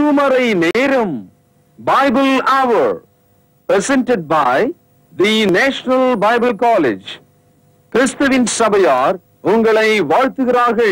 திருமறை நேரம் பைபிள் அவர் presented by the National Bible College கிறிஸ்துவின் சபையார் உங்களை வாழ்த்துகிறார்கள்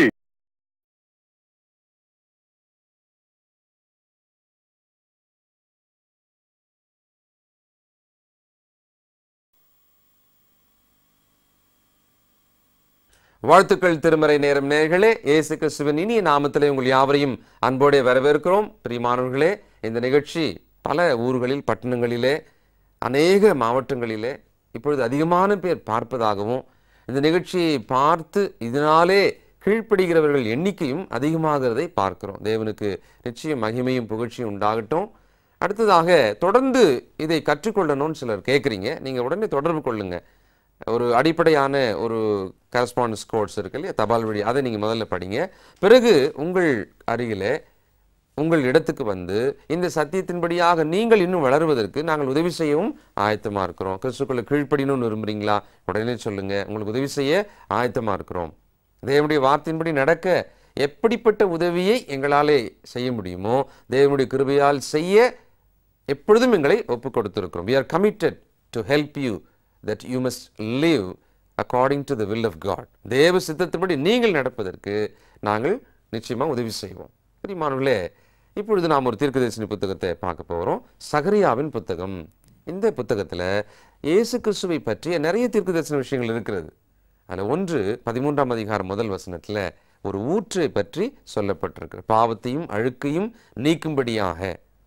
வாழ்த்துக்கள் திருமறை நேரம் நேர்களே இயேசு கிறிஸ்துவின் இனிய நாமத்திலே உங்கள் யாவரையும் அன்போടെ வரவேற்கிறோம் பிரியமானவர்களே இந்த நிகழ்ச்சி பல ஊர்களில் பட்டணங்களிலே அநேக மாவட்டங்களிலே இப்பொழுது அதிகமான பேர் பார்ப்பதாகவும் இந்த நிகழ்ச்சியை பார்த்து இதனாலே கீழ்ப்படுகிறவர்கள் எண்ணிக்கையும் அதிகமாகிறதை பார்க்கிறோம் தேவனுக்கு நிச்சயம் மகிமையும் புகழ்ச்சியும் உண்டாகட்டும் அடுத்ததாக தொடர்ந்து இதை கற்றுக்கொள்ளணும்னு சிலர் கேட்குறீங்க நீங்கள் உடனே தொடர்பு கொள்ளுங்க ஒரு அடிப்படையான ஒரு கரஸ்பாண்டன்ஸ் கோர்ஸ் இருக்கு இல்லையா தபால் வழி அதை நீங்கள் முதல்ல படிங்க பிறகு உங்கள் அருகிலே உங்கள் இடத்துக்கு வந்து இந்த சத்தியத்தின்படியாக நீங்கள் இன்னும் வளருவதற்கு நாங்கள் உதவி செய்யவும் ஆயத்தமாக இருக்கிறோம் கிறிஸ்துக்குள்ள கீழ்ப்படினும் விரும்புறீங்களா உடனே சொல்லுங்க உங்களுக்கு உதவி செய்ய ஆயத்தமாக இருக்கிறோம் தேவனுடைய வார்த்தையின்படி நடக்க எப்படிப்பட்ட உதவியை எங்களாலே செய்ய முடியுமோ தேவனுடைய கிருபையால் செய்ய எப்பொழுதும் எங்களை ஒப்பு கொடுத்திருக்கிறோம் we are committed to help you that you must live according to the will of God தேவ சித்தத்தின்படி நீங்கள் நடப்பதற்கு நாங்கள் நிச்சயமாக உதவி செய்வோம் பிரியமானவர்களே இப்பொழுது நாம் ஒரு தீர்க்கதரிசனி புத்தகத்தை பார்க்க போகிறோம் சகரியாவின் புத்தகம் இந்த புத்தகத்தில் இயேசு கிறிஸ்துவை பற்றிய நிறைய தீர்க்கதரிசன விஷயங்கள் இருக்கிறது அதில் ஒன்று பதிமூன்றாம் அதிகாரம் முதல் வசனத்தில் ஒரு ஊற்றை பற்றி சொல்லப்பட்டிருக்கு பாவத்தையும் அழுக்கையும் நீக்கும்படியாக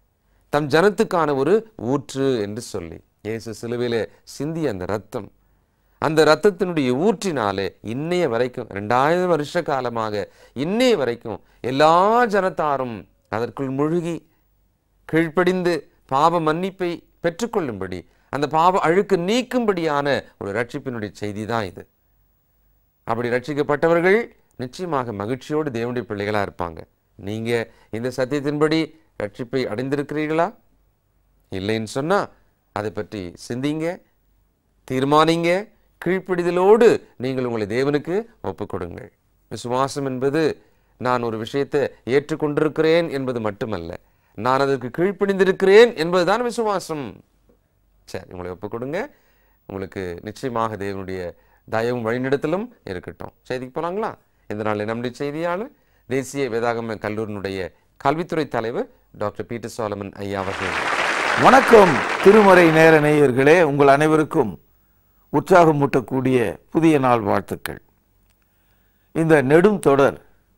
தம் ஜனத்துக்கான ஒரு ஊற்று என்று சொல்லி இயேசு சிலுவையிலே சிந்திய அந்த ரத்தம் அந்த ரத்தத்தினுடைய ஊற்றினாலே இன்னைய வரைக்கும் ரெண்டாயிரம் வருஷ காலமாக இன்னைய வரைக்கும் எல்லா ஜனத்தாரும் அதற்குள் முழுகி கீழ்ப்படிந்து பாவ மன்னிப்பை பெற்றுக்கொள்ளும்படி அந்த பாவ அழுக்கு நீக்கும்படியான ஒரு ரட்சிப்பினுடைய செய்தி தான் இது அப்படி ரட்சிக்கப்பட்டவர்கள் நிச்சயமாக மகிழ்ச்சியோடு தேவனுடைய பிள்ளைகளாக இருப்பாங்க நீங்கள் இந்த சத்தியத்தின்படி ரட்சிப்பை அடைந்திருக்கிறீர்களா இல்லைன்னு சொன்னால் அதை பற்றி சிந்திங்க தீர்மானிங்க கீழ்ப்பிடிதலோடு நீங்கள் உங்களை தேவனுக்கு ஒப்புக்கொடுங்கள் விசுவாசம் என்பது நான் ஒரு விஷயத்தை ஏற்றுக்கொண்டிருக்கிறேன் என்பது மட்டுமல்ல நான் அதற்கு கீழ்ப்படிந்திருக்கிறேன் என்பதுதான் விசுவாசம் சரி உங்களை ஒப்புக்கொடுங்க உங்களுக்கு நிச்சயமாக தேவனுடைய தயவும் வழிநடத்தலும் இருக்கட்டும் செய்திக்கு போனாங்களா இந்த நாளில் நம்முடைய செய்தியாளர் தேசிய வேதாகம கல்லூரியினுடைய கல்வித்துறை தலைவர் டாக்டர் பீட்டர் சாலமன் ஐயா அவர்கள் வணக்கம் திருமறை நேர நேயர்களே உங்கள் அனைவருக்கும் உற்சாகமூட்டக்கூடிய புதிய நாள் வாழ்த்துக்கள் இந்த நெடும் தொடர்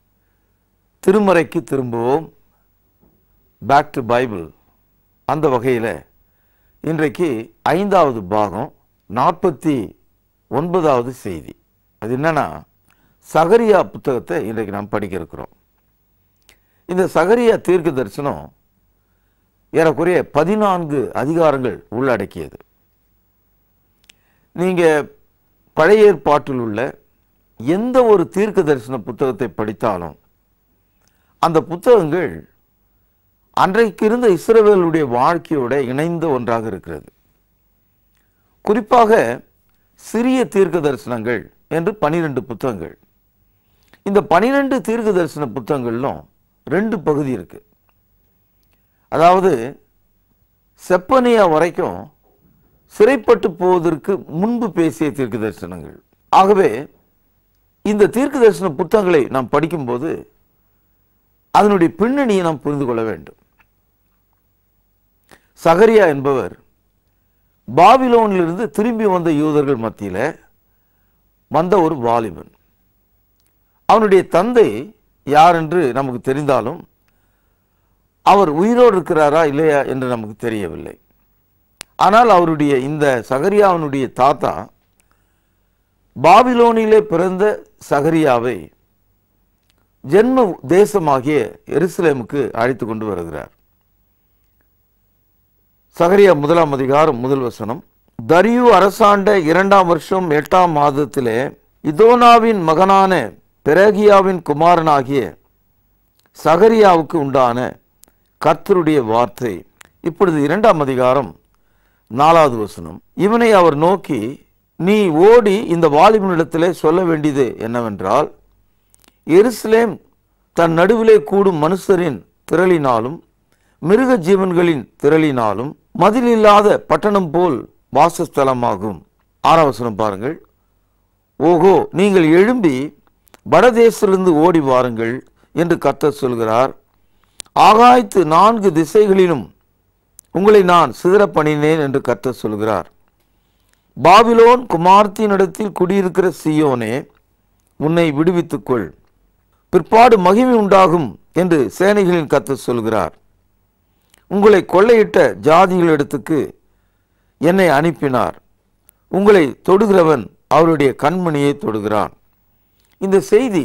திருமறைக்கு திரும்புவோம் பேக் டு பைபிள் அந்த வகையில் இன்றைக்கு ஐந்தாவது பாகம் நாற்பத்தி ஒன்பதாவது செய்தி அது என்னன்னா சகரியா புத்தகத்தை இன்றைக்கு நாம் படிக்க இருக்கிறோம் இந்த சகரியா தீர்க்க தரிசனம் ஏறக்குறைய பதினான்கு அதிகாரங்கள் உள்ளடக்கியது நீங்கள் பழைய ஏற்பாட்டில் உள்ள எந்த ஒரு தீர்க்க தரிசன புத்தகத்தை படித்தாலும் அந்த புத்தகங்கள் அன்றைக்கு இருந்த இஸ்ரவேலுடைய வாழ்க்கையோட இணைந்த ஒன்றாக இருக்கிறது குறிப்பாக சிறிய தீர்க்க தரிசனங்கள் என்று பனிரெண்டு புத்தகங்கள் இந்த பனிரெண்டு தீர்க்க தரிசன புத்தகங்களிலும் ரெண்டு பகுதி இருக்கு அதாவது செப்பனியா வரைக்கும் சிறைப்பட்டு போவதற்கு முன்பு பேசிய தீர்க்க தரிசனங்கள் ஆகவே இந்த தீர்க்க தரிசன புத்தகங்களை நாம் படிக்கும்போது அதனுடைய பின்னணியை நாம் புரிந்து கொள்ள வேண்டும் சகரியா என்பவர் பாபிலோனிலிருந்து திரும்பி வந்த யூதர்கள் மத்தியில் வந்த ஒரு வாலிபன் அவனுடைய தந்தை யார் என்று நமக்கு தெரிந்தாலும் அவர் உயிரோடு இருக்கிறாரா இல்லையா என்று நமக்கு தெரியவில்லை ஆனால் அவருடைய இந்த சகரியாவினுடைய தாத்தா பாபிலோனிலே பிறந்த சகரியாவை ஜென்ம தேசமாகிய எருசலேமுக்கு அழைத்து கொண்டு வருகிறார் சகரியா முதலாம் அதிகாரம் முதல் வசனம் தரியு அரசாண்ட இரண்டாம் வருஷம் எட்டாம் மாதத்திலே இதோனாவின் மகனான பெரகியாவின் குமாரனாகிய சகரியாவுக்கு உண்டான கர்த்தருடைய வார்த்தை இப்பொழுது இரண்டாம் அதிகாரம் நாலாவது வசனம் இவனை அவர் நோக்கி நீ ஓடி இந்த வாலிபனிடத்திலே சொல்ல வேண்டியது என்னவென்றால் எருசலேம் தன் நடுவிலே கூடும் மனுஷரின் திரளினாலும் மிருக ஜீவன்களின் திரளினாலும் மதிலில்லாத பட்டணம் போல் வாசஸ்தலமாகும் ஆறாம் வசனம் பாருங்கள் ஓஹோ நீங்கள் எழும்பி வடதேசத்திலிருந்து ஓடி வாருங்கள் என்று கர்த்தர் சொல்கிறார் ஆகாயத்து நான்கு திசைகளிலும் உங்களை நான் சிதற பண்ணினேன் என்று கர்த்தர் சொல்கிறார் பாபிலோன் குமார்த்தியினிடத்தில் குடியிருக்கிற சியோனே உன்னை விடுவித்துக்கொள் பிற்பாடு மகிமை உண்டாகும் என்று சேனைகளின் கர்த்தர் சொல்கிறார் உங்களை கொள்ளையிட்ட ஜாதிகளிடத்துக்கு என்னை அனுப்பினார் உங்களை தொடுகிறவன் அவருடைய கண்மணியை தொடுகிறான் இந்த செய்தி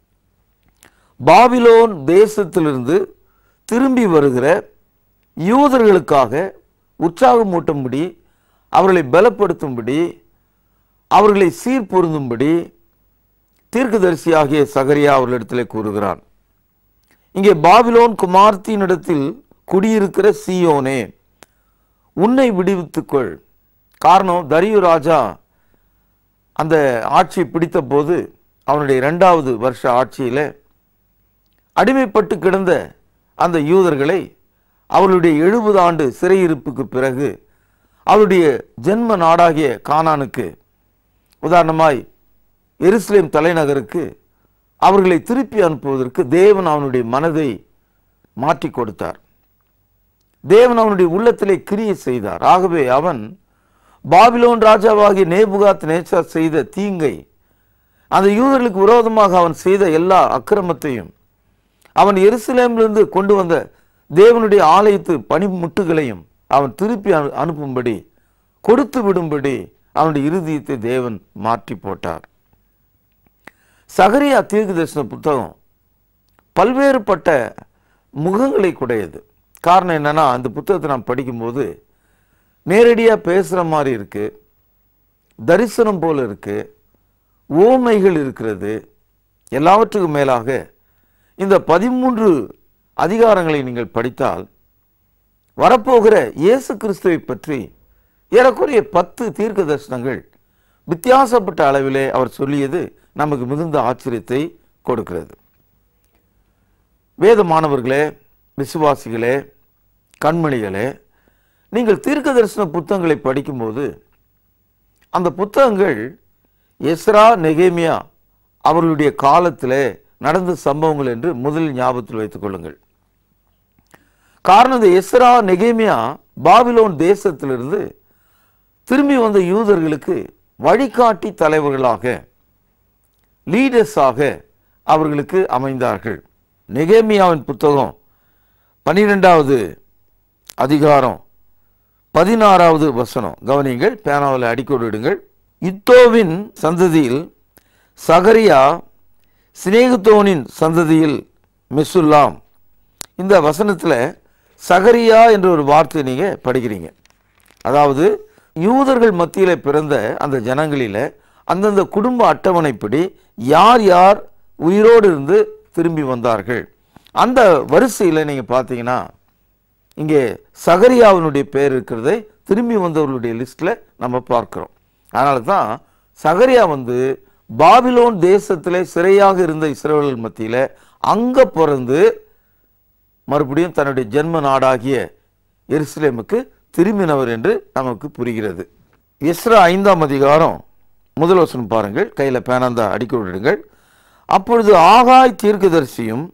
பாபிலோன் தேசத்திலிருந்து திரும்பி வருகிற யூதர்களுக்காக உற்சாகமூட்டும்படி அவர்களை பலப்படுத்தும்படி அவர்களை சீர்பொருந்தும்படி தீர்க்கதரிசியாகிய சகரியா அவர்களிடத்திலே கூறுகிறான் இங்கே பாபிலோன் குமார்த்தியினிடத்தில் குடியிருக்கிற சீயோனே உன்னை விடுவித்துக்கொள் காரணம் தரியு ராஜா அந்த ஆட்சியை பிடித்த போது அவனுடைய இரண்டாவது வருஷ ஆட்சியில அடிமைப்பட்டு கிடந்த அந்த யூதர்களை அவர்களுடைய எழுபது ஆண்டு சிறையிருப்புக்கு பிறகு அவருடைய ஜென்ம நாடாகிய கானானுக்கு உதாரணமாய் எருசலேம் தலைநகருக்கு அவர்களை திருப்பி அனுப்புவதற்கு தேவன் அவனுடைய மனதை மாற்றி கொடுத்தார் தேவன் அவனுடைய உள்ளத்திலே கிரியை செய்தார் ஆகவே அவன் பாபிலோன் ராஜாவாகிய நேபுகாத் நேச்சார் செய்த தீங்கை அந்த யூதர்களுக்கு விரோதமாக அவன் செய்த எல்லா அக்கிரமத்தையும் அவன் எருசலேமிலிருந்து கொண்டு வந்த தேவனுடைய ஆலயத்து பனிமுட்டுகளையும் அவன் திருப்பி அனு- அனுப்பும்படி கொடுத்து விடும்படி அவனுடைய இருதயத்தை தேவன் மாற்றி போட்டார் சகரியா தீர்க்கதரிசன புத்தகம் பல்வேறுபட்ட முகங்களை குடையது காரணம் என்னன்னா அந்த புத்தகத்தை நாம் படிக்கும்போது நேரடியாக பேசுகிற மாதிரி இருக்கு தரிசனம் போல இருக்கு ஓமைகள் இருக்கிறது எல்லாவற்றுக்கும் மேலாக இந்த பதிமூன்று அதிகாரங்களை நீங்கள் படித்தால் வரப்போகிற இயேசு கிறிஸ்துவை பற்றி ஏறக்குறைய பத்து தீர்க்க தரிசனங்கள் வித்தியாசப்பட்ட அளவிலே அவர் சொல்லியது நமக்கு மிகுந்த ஆச்சரியத்தை கொடுக்கிறது வேத மாணவர்களே விசுவாசிகளே கண்மணிகளே நீங்கள் தீர்க்க தரிசன புத்தகங்களை படிக்கும்போது அந்த புத்தகங்கள் எஸ்ரா நெகேமியா அவர்களுடைய காலத்திலே நடந்த சம்பவங்கள் என்று முதலில் ஞாபகத்தில் வைத்துக் கொள்ளுங்கள் காரணம் இந்த எஸ்ரா நெகேமியா பாபிலோன் தேசத்திலிருந்து திரும்பி வந்த யூதர்களுக்கு வழிகாட்டி தலைவர்களாக லீடர்ஸாக அவர்களுக்கு அமைந்தார்கள் நெகேமியாவின் புத்தகம் பன்னிரெண்டாவது அதிகாரம் பதினாறாவது வசனம் கவனிங்கள் பேனாவில் அடிக்கோடு இடுங்கள் இத்தோவின் சந்ததியில் சகரியா சிநேகத்தோனின் சந்ததியில் மெசுல்லாம் இந்த வசனத்தில் சகரியா என்ற ஒரு வார்த்தை நீங்கள் படிக்கிறீங்க அதாவது யூதர்கள் மத்தியில் பிறந்த அந்த ஜனங்களில் அந்தந்த குடும்ப அட்டவணைப்படி யார் யார் உயிரோடு இருந்து திரும்பி வந்தார்கள் அந்த வரிசையில் நீங்கள் பார்த்தீங்கன்னா இங்கே சகரியாவினுடைய பேர் இருக்கிறதை திரும்பி வந்தவர்களுடைய லிஸ்ட்டில் நம்ம பார்க்கிறோம் அதனால தான் சகரியா வந்து பாபிலோன் தேசத்திலே சிறையாக இருந்த இஸ்ரவேலர்கள் மத்தியில் அங்கே பிறந்து மறுபடியும் தன்னுடைய ஜென்ம நாடாகிய எருசலேமுக்கு திரும்பினவர் என்று நமக்கு புரிகிறது எஸ்ரா ஐந்தாம் அதிகாரம் முதல் வசனம் பாருங்கள் கையில் பேனாந்தா அடிக்க விடுங்கள் அப்பொழுது ஆகாய் தீர்க்கதரிசியும்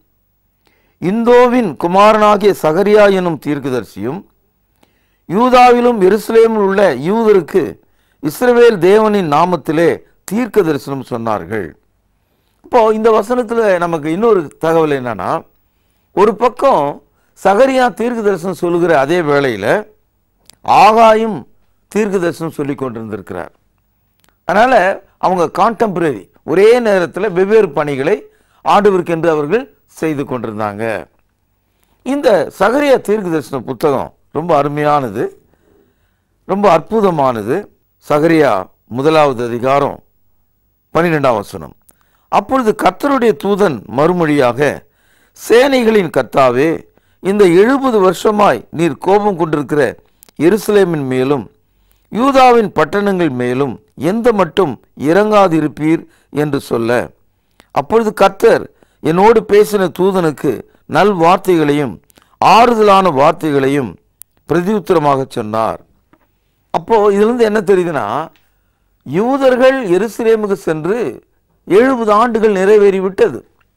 இந்தோவின் குமாரனாகிய சகரியா எனும் தீர்க்கதரிசியும் யூதாவிலும் எருசலேமில் உள்ள யூதருக்கு இஸ்ரவேல் தேவனின் நாமத்திலே தீர்க்க தரிசனம் சொன்னார்கள் இப்போ இந்த வசனத்தில் நமக்கு இன்னொரு தகவல் என்னன்னா ஒரு பக்கம் சகரியா தீர்க்க தரிசனம் சொல்லுகிற அதே வேளையில் ஆகாயும் தீர்க்க தரிசனம் சொல்லி கொண்டிருந்திருக்கிறார் அதனால அவங்க கான்டெம்பரரி ஒரே நேரத்தில் வெவ்வேறு பணிகளை ஆண்டவருக்கென்று அவர்கள் செய்து கொண்டிருந்தாங்க இந்த சகரியா தீர்க்க தரிசன புத்தகம் ரொம்ப அருமையானது ரொம்ப அற்புதமானது சகரியா முதலாவது அதிகாரம் பன்னிரெண்டாம் வசனம் அப்பொழுது கர்த்தருடைய தூதன் மறுமொழியாக சேனைகளின் கர்த்தாவே இந்த எழுபது வருஷமாய் நீர் கோபம் கொண்டிருக்கிற எருசலேமின் மேலும் யூதாவின் பட்டணங்கள் மேலும் எந்த மட்டும் இறங்காதிருப்பீர் என்று சொல்ல அப்பொழுது கர்த்தர் என்னோடு பேசின தூதனுக்கு நல் வார்த்தைகளையும் ஆறுதலான வார்த்தைகளையும் பிரதியுத்தரமாக சொன்னார் அப்போ இதிலிருந்து என்ன தெரியுதுன்னா யூதர்கள் எருசலேமுக்கு சென்று எழுபது ஆண்டுகள் நிறைவேறிவிட்டது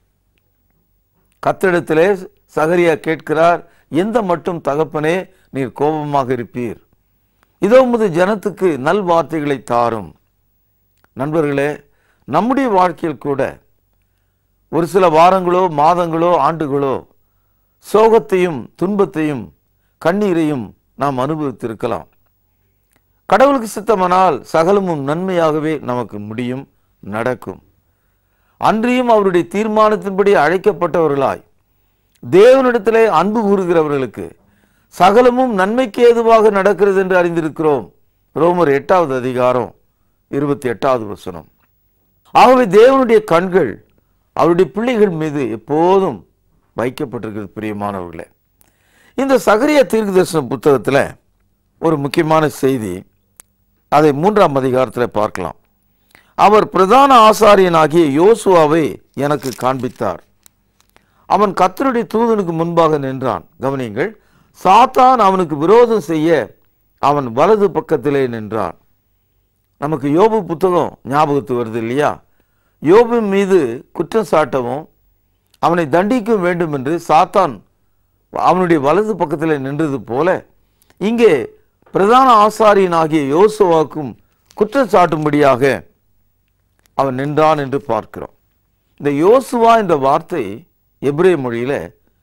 கத்திடத்திலே சகரியா கேட்கிறார் எந்த மட்டும் தகப்பனே நீர் கோபமாக இருப்பீர் இதோ உமது ஜனத்துக்கு நல் வார்த்தைகளை தாரும் நண்பர்களே நம்முடைய வாழ்க்கையில் கூட ஒரு சில வாரங்களோ மாதங்களோ ஆண்டுகளோ சோகத்தையும் துன்பத்தையும் கண்ணீரையும் நாம் அனுபவித்திருக்கலாம் கடவுளுக்கு சித்தமானால் சகலமும் நன்மையாகவே நமக்கு முடியும் நடக்கும் அன்றியும் அவருடைய தீர்மானத்தின்படி அழைக்கப்பட்டவர்களாய் தேவனிடத்திலே அன்பு கூறுகிறவர்களுக்கு சகலமும் நன்மைக்கு ஏதுவாக நடக்கிறது என்று அறிந்திருக்கிறோம் ரோமர் எட்டாவது அதிகாரம் இருபத்தி எட்டாவது வசனம் ஆகவே தேவனுடைய கண்கள் அவருடைய பிள்ளைகள் மீது எப்போதும் வைக்கப்பட்டிருக்கிறது பிரியமானவர்களே இந்த சகரிய தீர்க்கதரிசன புத்தகத்தில் ஒரு முக்கியமான செய்தி அதை மூன்றாம் அதிகாரத்தில் பார்க்கலாம் அவர் பிரதான ஆசாரியனாகிய யோசுவாவை எனக்கு காண்பித்தார் அவன் கர்த்தருடைய தூதனுக்கு முன்பாக நின்றான் கவனியுங்கள் சாத்தான் அவனுக்கு விரோதம் செய்ய அவன் வலது பக்கத்திலே நின்றான் நமக்கு யோபு புத்தகம் ஞாபகத்து வருது இல்லையா யோபின் மீது குற்றம் சாட்டவும் அவனை தண்டிக்கும் வேண்டும் என்று சாத்தான் அவனுடைய வலது பக்கத்தில் நின்றது போல இங்கே பிரதான ஆசாரியனாகிய யோசுவாக்கும் குற்றம் சாட்டும்படியாக அவன் நின்றான் என்று பார்க்கிறோம் இந்த யோசுவா என்ற வார்த்தை எபிரேய மொழியில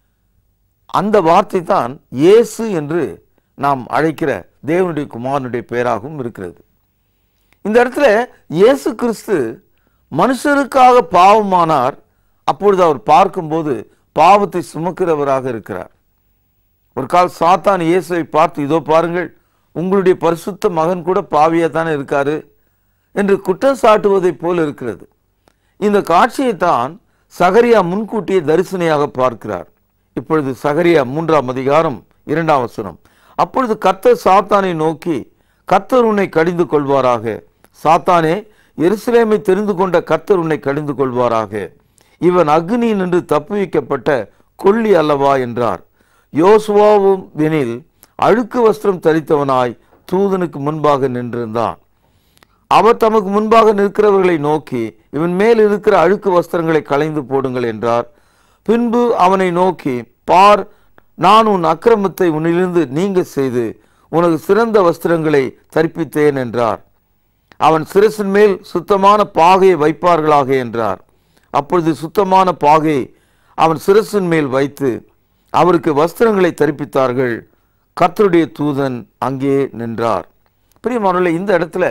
அந்த வார்த்தை தான் இயேசு என்று நாம் அழைக்கிற தேவனுடைய குமாரனுடைய பெயராகவும் இருக்கிறது இந்த இடத்துல இயேசு கிறிஸ்து மனுஷருக்காக பாவமானார் அப்பொழுது அவர் பார்க்கும்போது பாவத்தை சுமக்கிறவராக இருக்கிறார் ஒரு கால் சாத்தான் இயேசுவை பார்த்து இதோ பாருங்கள் உங்களுடைய பரிசுத்த மகன் கூட பாவியா தானே இருக்காரு என்று குற்றம் சாட்டுவதைப் போல் இருக்கிறது இந்த காட்சியை தான் சகரியா முன்கூட்டியே தரிசனையாக பார்க்கிறார் இப்பொழுது சகரியா மூன்றாம் அதிகாரம் இரண்டாம் வசனம் அப்பொழுது கர்த்தர் சாத்தானை நோக்கி கர்த்தர் உன்னை கடிந்து கொள்வாராக சாத்தானே எருசலேமை தெரிந்து கொண்ட கர்த்தர் உன்னை கடிந்து கொள்வாராக இவன் அக்னி நின்று தப்புவிக்கப்பட்ட கொள்ளி அல்லவா என்றார் யோசுவாவும் வெனில் அழுக்கு வஸ்திரம் தரித்தவனாய் தூதனுக்கு முன்பாக நின்றிருந்தான் அவர் தமக்கு முன்பாக நிற்கிறவர்களை நோக்கி இவன் மேல் இருக்கிற அழுக்கு வஸ்திரங்களை களைந்து போடுங்கள் என்றார் பின்பு அவனை நோக்கி பார் நான் உன் அக்கிரமத்தை உன்னிலிருந்து நீங்க செய்து உனக்கு சிறந்த வஸ்திரங்களை தரிப்பித்தேன் என்றார் அவன் சிரசின் மேல் சுத்தமான பாகையை வைப்பார்களாக என்றார் அப்பொழுது சுத்தமான பாகையை அவன் சிரசின் மேல் வைத்து அவருக்கு வஸ்திரங்களை தரிப்பித்தார்கள் கர்த்தருடைய தூதன் அங்கே நின்றார் பிரியமானவர்களே இந்த இடத்துல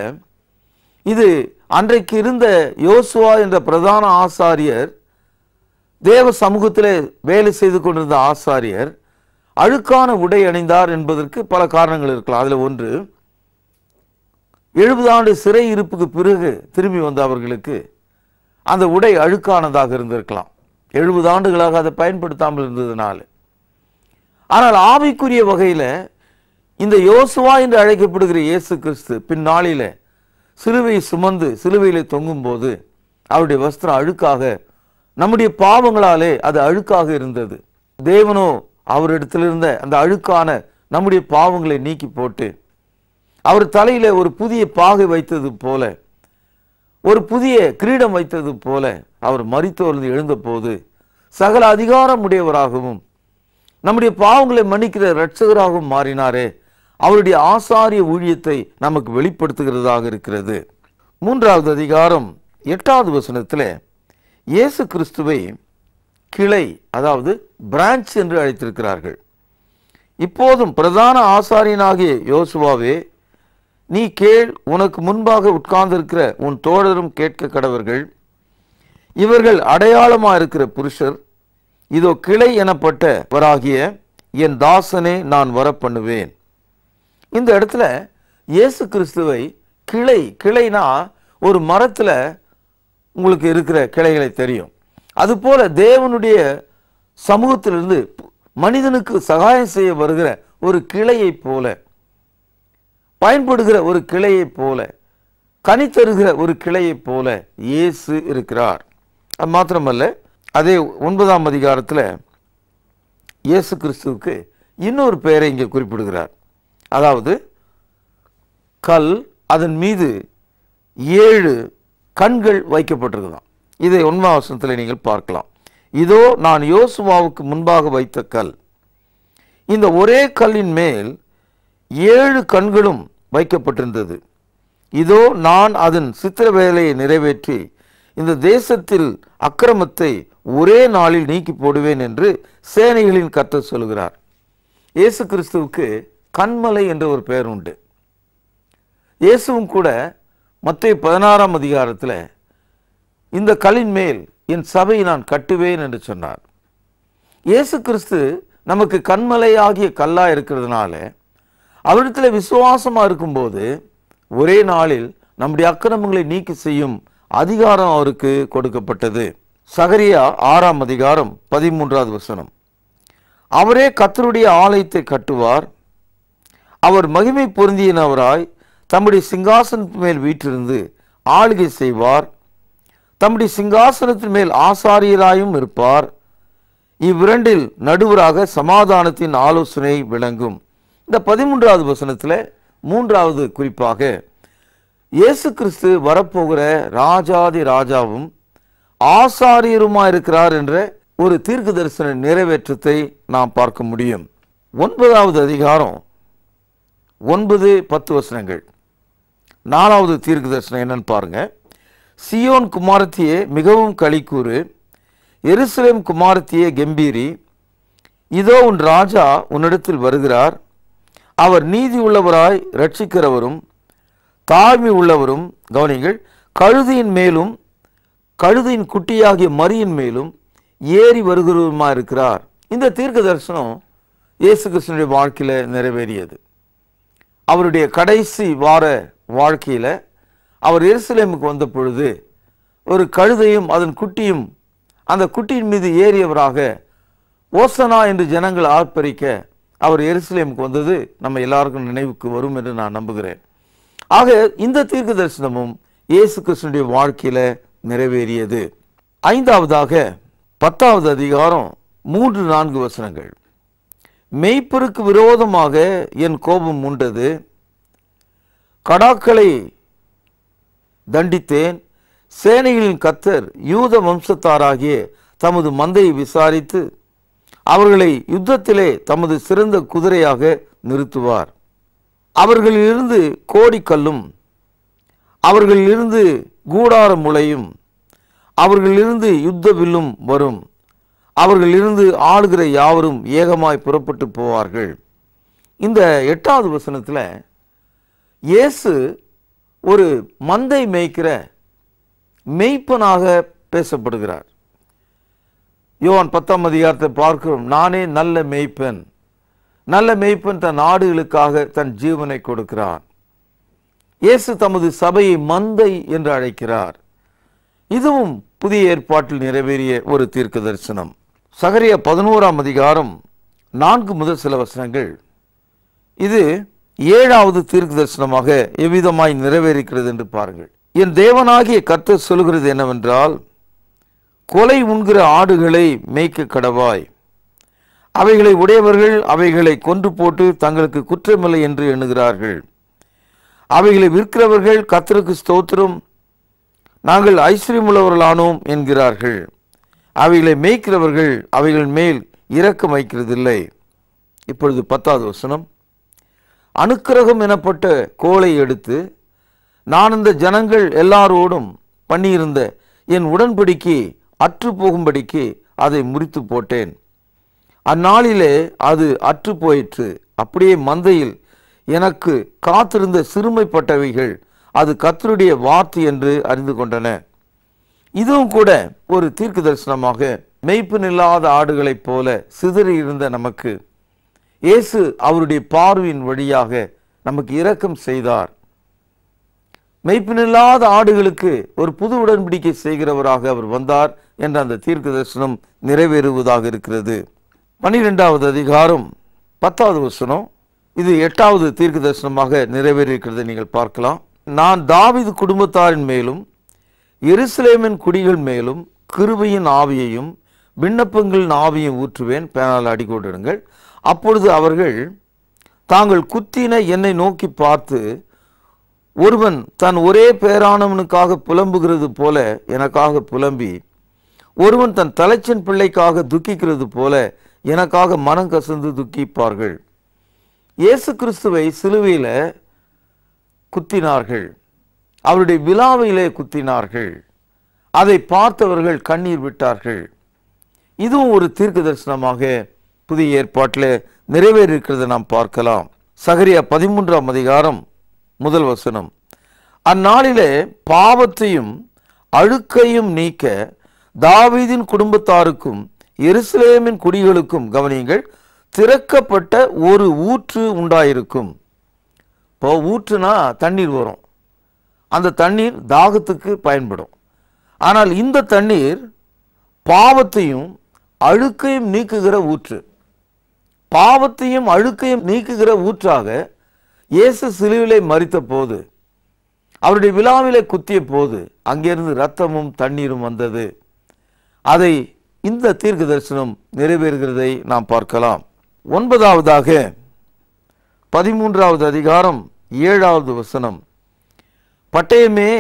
இது அன்றைக்கு இருந்த யோசுவா என்ற பிரதான ஆசாரியர் தேவ சமூகத்திலே வேலை செய்து கொண்டிருந்த ஆசாரியர் அழுக்கான உடை அணிந்தார் என்பதற்கு பல காரணங்கள் இருக்கலாம் அதில் ஒன்று எழுபது ஆண்டு சிறை இருப்புக்கு பிறகு திரும்பி வந்த அவர்களுக்கு அந்த உடை அழுக்கானதாக இருந்திருக்கலாம் எழுபது ஆண்டுகளாக அதை பயன்படுத்தாமல் இருந்ததுனால ஆனால் ஆவிக்குரிய வகையில் இந்த யோசுவா என்று அழைக்கப்படுகிற இயேசு கிறிஸ்து பின்னாளில சிலுவையை சுமந்து சிலுவையிலே தொங்கும்போது அவருடைய வஸ்திரம் அழுக்காக நம்முடைய பாவங்களாலே அது அழுக்காக இருந்தது தேவனோ அவரிடத்தில் இருந்த அந்த அழுக்கான நம்முடைய பாவங்களை நீக்கி போட்டு அவர் தலையில ஒரு புதிய பாகை வைத்தது போல ஒரு புதிய கிரீடம் வைத்தது போல அவர் மரித்தோர்ந்து எழுந்தபோது சகல அதிகாரம் உடையவராகவும் நம்முடைய பாவங்களை மன்னிக்கிற இரட்சகராகவும் மாறினாரே அவருடைய ஆசாரிய ஊழியத்தை நமக்கு வெளிப்படுத்துகிறதாக இருக்கிறது மூன்றாவது அதிகாரம் எட்டாவது வசனத்தில் இயேசு கிறிஸ்துவை கிளை அதாவது பிரான்ச் என்று அழைத்திருக்கிறார்கள் இப்போதும் பிரதான ஆசாரியனாகிய யோசுவாவே நீ கேள் உனக்கு முன்பாக உட்கார்ந்திருக்கிற உன் தோழரும் கேட்க கடவர்கள் இவர்கள் அடையாளமா இருக்கிற புருஷர் இதோ கிளை எனப்பட்டவராகிய என் தாசனே நான் வர பண்ணுவேன் இந்த இடத்துல இயேசு கிறிஸ்துவை கிளை கிளைனா ஒரு மரத்துல உங்களுக்கு இருக்கிற கிளைகளை தெரியும் அதுபோல தேவனுடைய சமூகத்திலிருந்து மனிதனுக்கு சகாயம் செய்ய வருகிற ஒரு கிளையைப் போல பயன்படுகிற ஒரு கிளையைப் போல கனி தருகிற ஒரு கிளையைப் போல இயேசு இருக்கிறார் அது மாத்திரமல்ல அதே ஒன்பதாம் அதிகாரத்தில் இயேசு கிறிஸ்துவுக்கு இன்னொரு பெயரை இங்கே குறிப்பிடுகிறார் அதாவது கல் அதன் மீது ஏழு கண்கள் வைக்கப்பட்டிருக்குதாம் இதை ஒன்மாவசனத்தில் நீங்கள் பார்க்கலாம் இதோ நான் யோசுவாவுக்கு முன்பாக வைத்த கல் இந்த ஒரே கல்லின் மேல் ஏழு கண்களும் வைக்கப்பட்டிருந்தது இதோ நான் அதன் சித்திர வேலையை நிறைவேற்றி இந்த தேசத்தில் அக்கிரமத்தை ஒரே நாளில் நீக்கி போடுவேன் என்று சேனைகளின் கர்த்தர் சொல்கிறார் இயேசு கிறிஸ்துவுக்கு கண்மலை என்ற ஒரு பெயர் உண்டு இயேசுவும் கூட மத்திய பதினாறாம் அதிகாரத்தில் இந்த கல்லின் மேல் என் சபையை நான் கட்டுவேன் என்று சொன்னார் இயேசு கிறிஸ்து நமக்கு கண்மலையாகிய கல்லா இருக்கிறதுனால அவரிடத்தில் விசுவாசமா இருக்கும்போது ஒரே நாளில் நம்முடைய அக்கிரமங்களை நீக்கி செய்யும் அதிகாரம் அவருக்கு கொடுக்கப்பட்டது சகரியா ஆறாம் அதிகாரம் பதிமூன்றாவது வசனம் அவரே கத்தருடைய ஆலயத்தை கட்டுவார் அவர் மகிமை பொருந்தியனவராய் தம்முடைய சிங்காசனத்தின் மேல் வீற்றிருந்து ஆளுகை செய்வார் தம்முடைய சிங்காசனத்தின் மேல் ஆசாரியராயும் இருப்பார் இவ்விரண்டில் நடுவராக சமாதானத்தின் ஆலோசனை விளங்கும் இந்த பதிமூன்றாவது வசனத்தில் மூன்றாவது குறிப்பாக இயேசு கிறிஸ்து வரப்போகிற ராஜாதி ராஜாவும் ஆசாரியருமா இருக்கிறார் என்ற ஒரு தீர்க்க தரிசன நிறைவேற்றத்தை நாம் பார்க்க முடியும் ஒன்பதாவது அதிகாரம் ஒன்பது பத்து வசனங்கள் நாலாவது தீர்க்க தரிசனம் என்னன்னு பாருங்க சியோன் குமாரத்தியே மிகவும் களிக்கூறு எருசலேம் குமாரத்தியே கம்பீரி இதோ உன் ராஜா உன்னிடத்தில் வருகிறார் அவர் நீதி உள்ளவராய் ரட்சிக்கிறவரும் தாழ்மை உள்ளவரும் கவனிங்கள் கழுதையின் மேலும் கழுதையின் குட்டியாகிய மரியின் மேலும் ஏறி வருகிறவருமா இருக்கிறார் இந்த தீர்க்க தரிசனம் இயேசு கிருஷ்ணனுடைய வாழ்க்கையில நிறைவேறியது அவருடைய கடைசி வார வாழ்க்கையில அவர் எருசலேமுக்கு வந்த பொழுது ஒரு கழுதையும் அதன் குட்டியும் அந்த குட்டியின் மீது ஏறியவராக ஓசனா என்று ஜனங்கள் ஆர்ப்பரிக்க அவர் எருசலேமுக்கு வந்தது நம்ம எல்லாருக்கும் நினைவுக்கு வரும் என்று நான் நம்புகிறேன் ஆக இந்த தீர்க்க தரிசனமும் இயேசு கிருஷ்ணனுடைய வாழ்க்கையில நிறைவேறியது ஐந்தாவதாக பத்தாவது அதிகாரம் மூன்று நான்கு வசனங்கள் மெய்ப்பருக்கு விரோதமாக என் கோபம் உண்டது கடாக்களை தண்டித்தேன் சேனைகளின் கத்தர் யூத வம்சத்தாராகிய தமது மந்தையை விசாரித்து அவர்களை யுத்தத்திலே தமது சிறந்த குதிரையாக நிறுத்துவார் அவர்களிலிருந்து கோடிக்கல்லும் அவர்களிலிருந்து கூடார முளையும் அவர்களிலிருந்து யுத்த வில்லும் வரும் அவர்களிலிருந்து ஆளுகிற யாவரும் ஏகமாய் புறப்பட்டு போவார்கள் இந்த எட்டாவது வசனத்தில் இயேசு ஒரு மந்தை மேய்க்கிற மெய்ப்பனாக பேசப்படுகிறார் யோவான் பத்தாம் அதிகாரத்தை பார்க்கிறோம் நானே நல்ல மெய்ப்பன் நல்ல மெய்ப்பன் தன் ஆடுகளுக்காக தன் ஜீவனை கொடுக்கிறார் இயேசு தமது சபையை மந்தை என்று அழைக்கிறார் இதுவும் புதிய ஏற்பாட்டில் நிறைவேறிய ஒரு தீர்க்க தரிசனம் சகரிய பதினோராம் அதிகாரம் நான்கு முதல் சில வசனங்கள் இது ஏழாவது தீர்க்க தரிசனமாக எவ்விதமாய் நிறைவேறிக்கிறது என்று பாருங்கள் என் தேவனாகிய கர்த்தர் சொல்கிறது என்னவென்றால் கொலை உண்கிற ஆடுகளை மேய்க்க கடவாய் அவைகளை உடையவர்கள் அவைகளை கொன்று போட்டு தங்களுக்கு குற்றமில்லை என்று எண்ணுகிறார்கள் அவைகளை விற்கிறவர்கள் கர்த்தருக்கு ஸ்தோத்திரம் நாங்கள் ஐஸ்வர்யமுள்ளவர்களானோம் என்கிறார்கள் அவைகளை மேய்க்கிறவர்கள் அவைகள் மேல் இரக்கம் வைக்கிறதில்லை இப்பொழுது பத்தாவது வசனம் அனுக்கிரகம் எனப்பட்ட கோலை எடுத்து நான் இந்த ஜனங்கள் எல்லாரோடும் பண்ணியிருந்த என் உடன்படிக்கை அற்று போகும்படிக்கு அதை முறித்து போட்டேன் அந்நாளிலே அது அற்று போயிற்று அப்படியே மந்தையில் எனக்கு காத்திருந்த சிறுமைப்பட்டவைகள் அது கத்தருடைய வார்த்தை என்று அறிந்து கொண்டன இதுவும் கூட ஒரு தீர்க்க தரிசனமாக மெய்ப்பனில்லாத ஆடுகளைப் போல சிதறி இருந்த நமக்கு இயேசு அவருடைய பார்வையின் வழியாக நமக்கு இரக்கம் செய்தார் மெய்ப்பனில்லாத ஆடுகளுக்கு ஒரு புது உடன்படிக்கை செய்கிறவராக அவர் வந்தார் என்ற அந்த தீர்க்க தரிசனம் நிறைவேறுவதாக இருக்கிறது பன்னிரெண்டாவது அதிகாரம் பத்தாவது வசனம் இது எட்டாவது தீர்க்க தரிசனமாக நிறைவேறியிருக்கிறதை நீங்கள் பார்க்கலாம் நான் தாவீது குடும்பத்தாரின் மேலும் எருசலேமின் குடிகள் மேலும் கிருபையின் ஆவியையும் விண்ணப்பங்களின் ஆவியும் ஊற்றுவேன் பேனால் அடிக்கோடிடுங்கள் அப்பொழுது அவர்கள் தாங்கள் குத்தின என்னை நோக்கி பார்த்து ஒருவன் தன் ஒரே பேரானவனுக்காக புலம்புகிறது போல எனக்காக புலம்பி ஒருவன் தன் தலைச்சன் பிள்ளைக்காக துக்கிக்கிறது போல எனக்காக மனம் கசந்து துக்கிப்பார்கள் இயேசு கிறிஸ்துவை சிலுவையில குத்தினார்கள் அவருடைய விழாவிலே குத்தினார்கள் அதை பார்த்தவர்கள் கண்ணீர் விட்டார்கள் இதுவும் ஒரு தீர்க்க தரிசனமாக புதிய ஏற்பாட்டில் நிறைவேறியிருக்கிறதை நாம் பார்க்கலாம் சகரியா பதிமூன்றாம் அதிகாரம் முதல் வசனம் அந்நாளிலே பாவத்தையும் அழுக்கையும் நீக்க தாவீதின் குடும்பத்தாருக்கும் எருசலேமின் குடிகளுக்கும் கவனியுங்கள் திறக்கப்பட்ட ஒரு ஊற்று உண்டாயிருக்கும் இப்போ ஊற்றுனா தண்ணீர் வரும் அந்த தண்ணீர் தாகத்துக்கு பயன்படும் ஆனால் இந்த தண்ணீர் பாவத்தையும் அழுக்கையும் நீக்குகிற ஊற்று பாவத்தையும் அழுக்கையும் நீக்குகிற ஊற்றாக இயேசு சிலுவிலே மறித்த போது அவருடைய விழாவிலே குத்திய போது அங்கிருந்து இரத்தமும் தண்ணீரும் வந்தது அதை இந்த தீர்க்க தரிசனம் நிறைவேறுகிறதை நாம் பார்க்கலாம் ஒன்பதாவதாக பதிமூன்றாவது அதிகாரம் ஏழாவது வசனம் பட்டயமே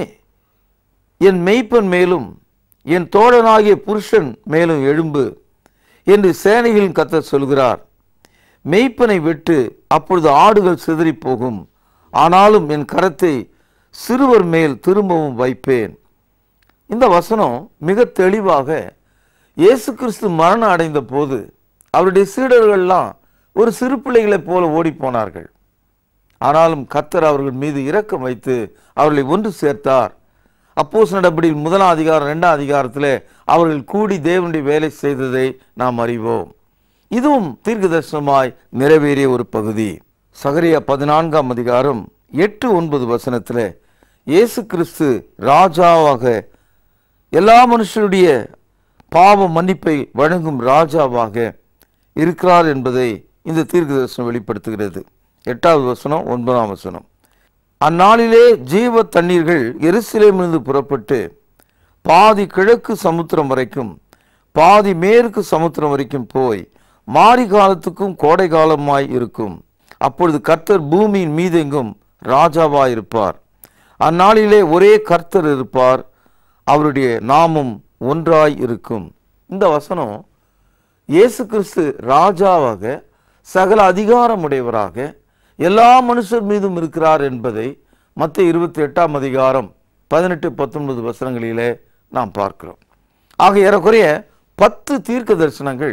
என் மெய்ப்பன் மேலும் என் தோழனாகிய புருஷன் மேலும் எழும்பு என்று சேனைகளின் கத்தர் சொல்கிறார் மெய்ப்பனை விட்டு அப்பொழுது ஆடுகள் சிதறிப் போகும் ஆனாலும் என் கரத்தை சிறுவர் மேல் திரும்பவும் வைப்பேன் இந்த வசனம் மிக தெளிவாக இயேசு கிறிஸ்து மரணம் அடைந்த போது அவருடைய சீடர்கள்லாம் ஒரு சிறு பிள்ளைகளைப் போல ஓடிப் போனார்கள் ஆனாலும் கர்த்தர் அவர்கள் மீது இரக்கம் வைத்து அவர்களை ஒன்று சேர்த்தார் அப்போஸ் நடபடியில் முதலாம் அதிகாரம் இரண்டாம் அதிகாரத்தில் அவர்கள் கூடி தேவனுடைய வேலை செய்ததை நாம் அறிவோம் இதுவும் தீர்க்க தரிசனமாய் நிறைவேறிய ஒரு பகுதி சகரியா பதினான்காம் அதிகாரம் எட்டு ஒன்பது வசனத்தில் இயேசு கிறிஸ்து ராஜாவாக எல்லா மனுஷருடைய பாவ மன்னிப்பை வழங்கும் ராஜாவாக இருக்கிறார் என்பதை இந்த தீர்க்க தரிசனம் வெளிப்படுத்துகிறது எட்டாவது வசனம் ஒன்பதாம் வசனம் அந்நாளிலே ஜீவ தண்ணீர்கள் எருசலேமிலிருந்து புறப்பட்டு பாதி கிழக்கு சமுத்திரம் வரைக்கும் பாதி மேற்கு சமுத்திரம் வரைக்கும் போய் மாரி காலத்துக்கும் கோடை காலமாய் இருக்கும் அப்பொழுது கர்த்தர் பூமியின் மீதெங்கும் ராஜாவாய் இருப்பார் அந்நாளிலே ஒரே கர்த்தர் இருப்பார் அவருடைய நாமம் ஒன்றாய் இருக்கும் இந்த வசனம் இயேசு கிறிஸ்து ராஜாவாக சகல அதிகாரமுடையவராக எல்லா மனுஷர் மீதும் இருக்கிறார் என்பதை மத்திய இருபத்தி எட்டாம் அதிகாரம் பதினெட்டு பத்தொன்பது வசனங்களிலே நாம் பார்க்கிறோம் ஆக ஏறக்குறைய பத்து தீர்க்க தரிசனங்கள்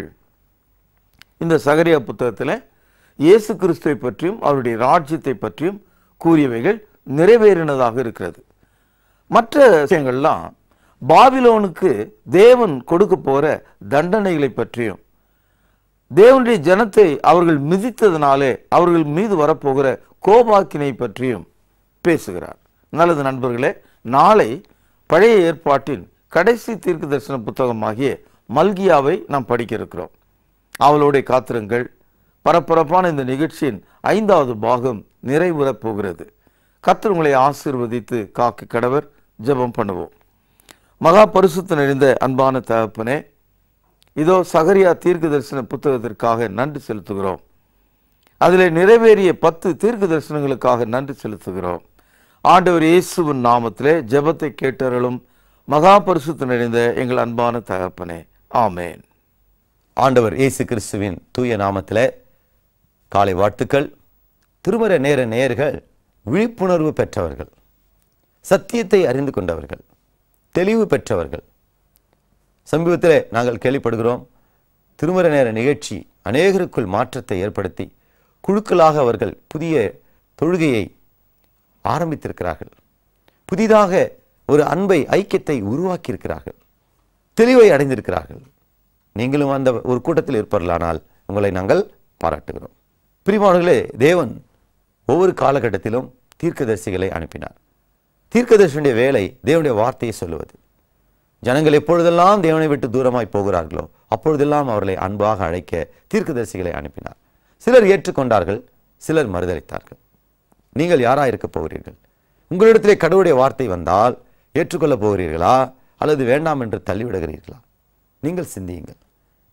இந்த சகரியா புத்தகத்தில் இயேசு கிறிஸ்துவை பற்றியும் அவருடைய ராஜ்யத்தை பற்றியும் கூறியவைகள் நிறைவேறினதாக இருக்கிறது மற்ற விஷயங்கள்லாம் பாபிலோனுக்கு தேவன் கொடுக்க போற தண்டனைகளை பற்றியும் தேவனுடைய ஜனத்தை அவர்கள் மிதித்ததினாலே அவர்கள் மீது வரப்போகிற கோபாக்கினை பற்றியும் பேசுகிறார் நல்லது நண்பர்களே நாளை பழைய ஏற்பாட்டின் கடைசி தீர்க்க தரிசன புத்தகமாகிய மல்கியாவை நாம் படிக்க இருக்கிறோம் அவளோட காத்திரங்கள் பரபரப்பான இந்த நிகழ்ச்சியின் ஐந்தாவது பாகம் நிறைவுறப் போகிறது கர்த்தர் உங்களை ஆசீர்வதித்து காக்க கடவர் ஜெபம் பண்ணுவோம் மகா பரிசுத்த நிறைந்த அன்பான தகப்பனே இதோ சகரியா தீர்க்க தரிசன புத்தகத்திற்காக நன்றி செலுத்துகிறோம் அதில் நிறைவேறிய பத்து தீர்க்க தரிசனங்களுக்காக நன்றி செலுத்துகிறோம் ஆண்டவர் இயேசுவின் நாமத்திலே ஜெபத்தை கேட்டருளும் மகா பரிசுத்த நிறைந்த எங்கள் அன்பான தகப்பனே ஆமேன் ஆண்டவர் இயேசு கிறிஸ்துவின் தூய நாமத்திலே காலை வாழ்த்துக்கள் திருமற நேர நேயர்கள் விழிப்புணர்வு பெற்றவர்கள் சத்தியத்தை அறிந்து கொண்டவர்கள் தெளிவு பெற்றவர்கள் சமீபத்தில் நாங்கள் கேள்விப்படுகிறோம் திருமற நேர நிகழ்ச்சி அநேகருக்குள் மாற்றத்தை ஏற்படுத்தி குழுக்களாக அவர்கள் புதிய தொழுகையை ஆரம்பித்திருக்கிறார்கள் புதிதாக ஒரு அன்பை ஐக்கியத்தை உருவாக்கியிருக்கிறார்கள் தெளிவை அடைந்திருக்கிறார்கள் நீங்களும் அந்த ஒரு கூட்டத்தில் இருப்பவர்களானால் உங்களை நாங்கள் பாராட்டுகிறோம் பிரிவானர்களே தேவன் ஒவ்வொரு காலகட்டத்திலும் தீர்க்கதரிசிகளை அனுப்பினார் தீர்க்கதரிசனுடைய வேலை தேவனுடைய வார்த்தையை சொல்லுவது ஜனங்கள் எப்பொழுதெல்லாம் தேவனை விட்டு தூரமாய் போகிறார்களோ அப்பொழுதெல்லாம் அவர்களை அன்பாக அழைக்க தீர்க்கதரிசிகளை அனுப்பினார் சிலர் ஏற்றுக்கொண்டார்கள் சிலர் மறுதளித்தார்கள் நீங்கள் யாராக இருக்க போகிறீர்கள் உங்களிடத்திலே கடவுளுடைய வார்த்தை வந்தால் ஏற்றுக்கொள்ளப் போகிறீர்களா அல்லது வேண்டாம் என்று தள்ளிவிடுகிறீர்களா நீங்கள் சிந்தியுங்கள்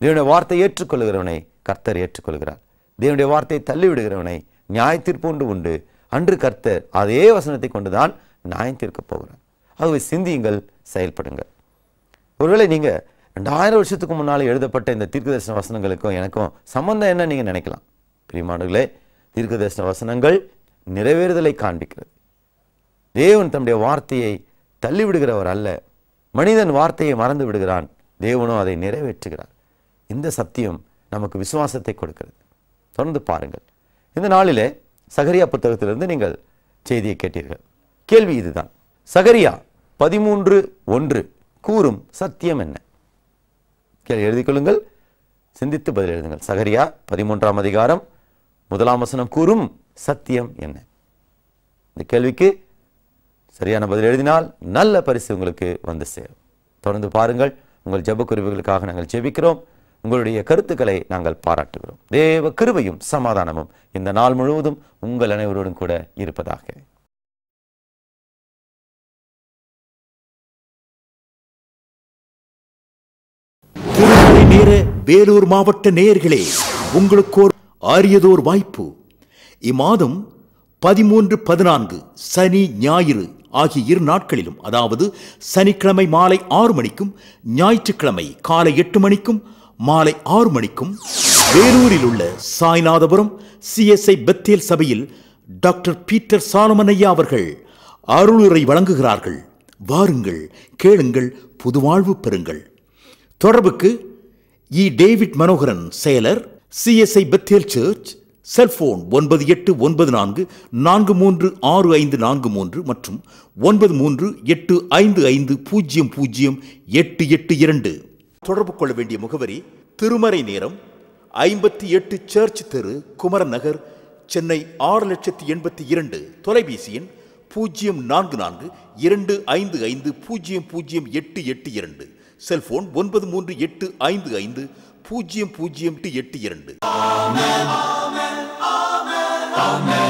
தேவனுடைய வார்த்தை ஏற்றுக்கொள்கிறவனை கர்த்தர் ஏற்றுக்கொள்கிறார் தேவனுடைய வார்த்தையை தள்ளிவிடுகிறவனை நியாய தீர்ப்பு உண்டு அன்று கர்த்தர் அதே வசனத்தை கொண்டுதான் நியாயம் தீர்க்கப் போகிறார் ஆகவே சிந்தியுங்கள் செயல்படுங்கள் ஒருவேளை நீங்க ரெண்டாயிரம் வருஷத்துக்கு முன்னால் எழுதப்பட்ட இந்த தீர்க்கதரிசன வசனங்களுக்கும் எனக்கும் சம்பந்தம் என்ன நீங்க நினைக்கலாம் பிரியமானவர்களே தீர்க்கதரிசன வசனங்கள் நிறைவேறுதலை காண்பிக்கிறது தேவன் தம்முடைய வார்த்தையை தள்ளிவிடுகிறவர் அல்ல மனிதன் வார்த்தையை மறந்து விடுகிறான் தேவனோ அதை நிறைவேற்றுகிறார் இந்த சத்தியம் நமக்கு விசுவாசத்தை கொடுக்கிறது தொடர்ந்து பாருங்கள் இந்த நாளிலே சகரியா புத்தகத்திலிருந்து நீங்கள் செய்தியை கேட்டீர்கள் கேள்வி இதுதான் சகரியா பதிமூன்று ஒன்று கூறும் சத்தியம் என்ன கேள்வி எழுதிக் கொள்ளுங்கள் சிந்தித்து பதில் எழுதுங்கள் சகரியா பதிமூன்றாம் அதிகாரம் முதலாம் வசனம் கூறும் சத்தியம் என்ன இந்த கேள்விக்கு சரியான பதில் எழுதினால் நல்ல பரிசு உங்களுக்கு வந்து சேரும் தொடர்ந்து பாருங்கள் உங்கள் ஜெப குறிப்புகளுக்காக நாங்கள் ஜெபிக்கிறோம் உங்களுடைய கருத்துக்களை நாங்கள் பாராட்டுகிறோம் தேவ கிருபையும் சமாதானமும் இந்த நாள் முழுவதும் உங்கள் அனைவரோடும் கூட இருப்பதாக திருமலை நேர வேலூர் மாவட்ட நேயர்களே உங்களுக்கு ஒரு அரியதோர் வாய்ப்பு இம்மாதம் பதிமூன்று பதினான்கு சனி ஞாயிறு ஆகிய இரு நாட்களிலும் அதாவது சனிக்கிழமை மாலை ஆறு மணிக்கும் ஞாயிற்றுக்கிழமை காலை எட்டு மணிக்கும் மாலை ஆறு மணிக்கும் வேலூரில் உள்ள சாய்நாதபுரம் சிஎஸ்ஐ பெத்தேல் சபையில் டாக்டர் பீட்டர் சாலமன் ஐயா அவர்கள் அருளுரை வழங்குகிறார்கள் வாருங்கள் கேளுங்கள் புதுவாழ்வு பெறுங்கள் தொடர்புக்கு இ டேவிட் மனோகரன் செயலர் சிஎஸ்ஐ பெத்தேல் சர்ச் செல்போன் ஒன்பது எட்டு ஒன்பது நான்கு நான்கு மூன்று ஆறு ஐந்து நான்கு மூன்று மற்றும் ஒன்பது மூன்று எட்டு ஐந்து ஐந்து பூஜ்ஜியம் பூஜ்ஜியம் எட்டு எட்டு இரண்டு தொடர்பு கொள்ள வேண்டிய முகவரி திருமறை நேரம் ஐம்பத்தி எட்டு சர்ச் தெரு குமரன் நகர் சென்னை ஆறு லட்சத்தி எண்பத்தி இரண்டு தொலைபேசி எண் பூஜ்ஜியம் நான்கு நான்கு இரண்டு ஐந்து ஐந்து பூஜ்ஜியம் பூஜ்ஜியம் எட்டு எட்டு இரண்டு செல்போன் ஒன்பது மூன்று எட்டு ஐந்து ஐந்து பூஜ்ஜியம் பூஜ்ஜியம் எட்டு எட்டு இரண்டு